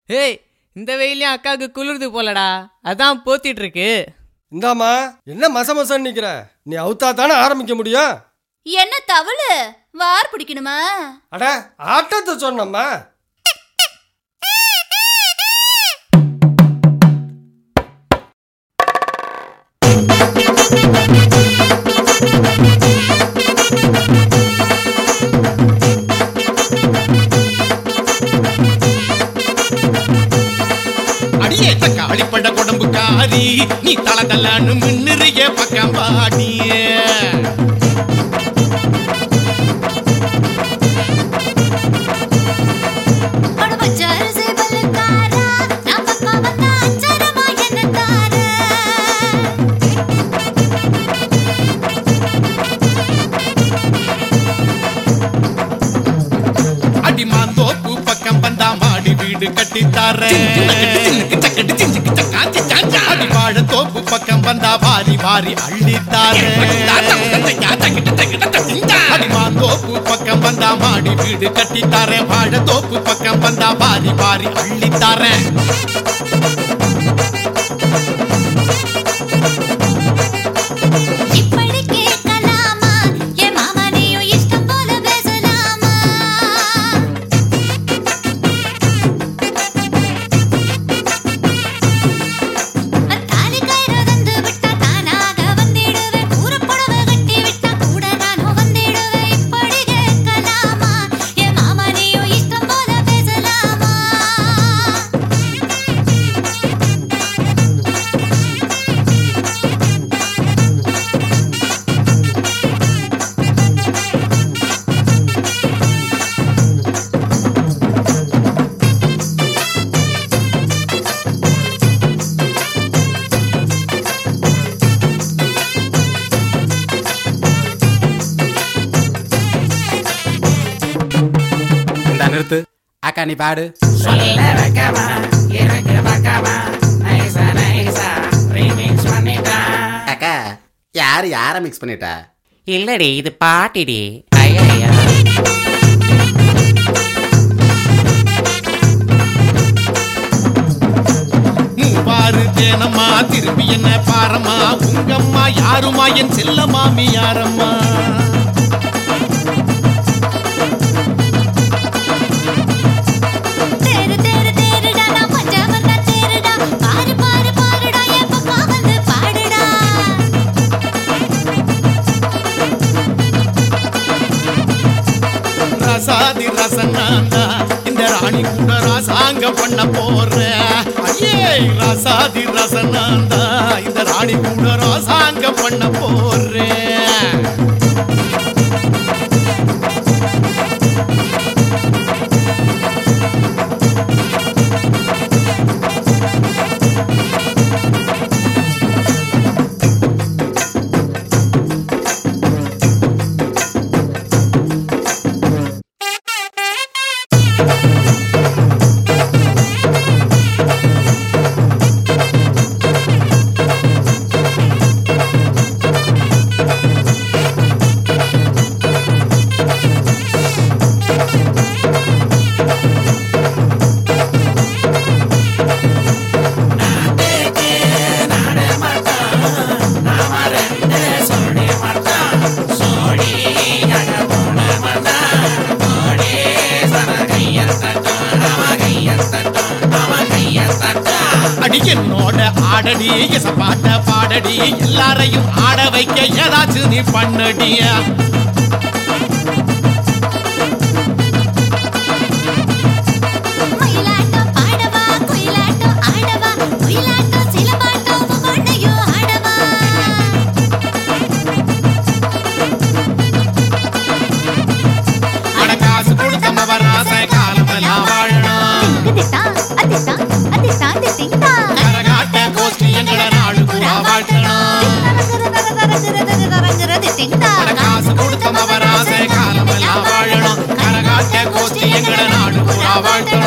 Hey இந்த வெயிலையும் அக்காவுக்கு குளிருது போலடா அதான் போத்திட்டு இருக்கு இந்தாம்மா என்ன மச மசன்னு நிக்கிற நீ அவுத்தா தானே ஆரம்பிக்க முடியும் என்ன தவளு வார் பிடிக்கணுமா அட ஆட்டத்தை சொன்னம்மா அடியே தக்காளி பட குடம்புக்காரி நீ தல தலன்னு மின்னுறிய பக்கம் பாடியே அட பச்சரிசி பல்லுக்காரா, நான் பக்கா வந்தா அச்சரமா என்ன தார? அடிமாந்தோப்பு பக்கம் வந்தா மாடி வீடு கட்டித்தாரேன் அடி வாழ தோப்பு பக்கம் வந்தா வாரி வாரி அள்ளித்தாரேன் அடிமாந்தோப்பு பக்கம் வந்தா மாடி வீடு கட்டித்தாரேன் வாழ தோப்பு பக்கம் வந்தா வாரி வாரி அள்ளித்தாரேன் இப்படி கேட்கலாமா? என் மாமா நீயும் இஷ்டம் போல பேசலாமா? தாலி கயிறு தந்து விட்டா தானாக வந்திடுவேன். கூரப்புடவை கட்டி விட்டா கூட நானும் வந்திடுவேன். இப்படி கேட்கலாமா? என் மாமா நீயும் இஷ்டம் போல பேசலாமா? இந்த நிறுத்து அக்கா நீ பாடு அக்கா யாரு யார மிக்ஸ் பண்ணிட்டா இல்லடி இது பாட்டிடி ஐயா மூவாறு தேனம்மா திரும்பி என்ன பாரம்மா உங்கம்மா யாருமா என் செல்ல மாமி யாரம்மா தேரு தேரு தேருடா நான் பஞ்சவர்ண தேருடா பாரு பாரு பாருடா என் பப்பா வந்து பாடுடா ரசாதி ரசனாந்தா இந்த ராணி கூட ராசாங்க பண்ண போறேன் ஐயே ரசாதி ரசனாந்தா இந்த ராணி கூட ராசாங்க பண்ண போறேன் அடி என்னோட ஆடடி எசப்பாட்ட பாடடி எல்லாரையும் ஆட வைக்க ஏதாச்சும் நீ பண்ணடியா மயிலாட்டம் பாடவா குயிலாட்டம் ஆடவா குயிலாட்டம் சிலம்பாட்டம் ஒவ்வொன்றையோ ஆடவா அட காசு கொடுத்தம வராச காலமெல்லாம் வாழணும் திட்டா அதிட்டா அதிட்டா திட்டா கரகாட்ட கோஷ்டி எங்கள நாடு பூரா வாழ்த்தணும் அட காசு கொடுத்தம வராச காலமெல்லாம் வாழணும் கரகாட்ட கோஷ்டி எங்கள நாடு பூரா வாழ்த்தணும்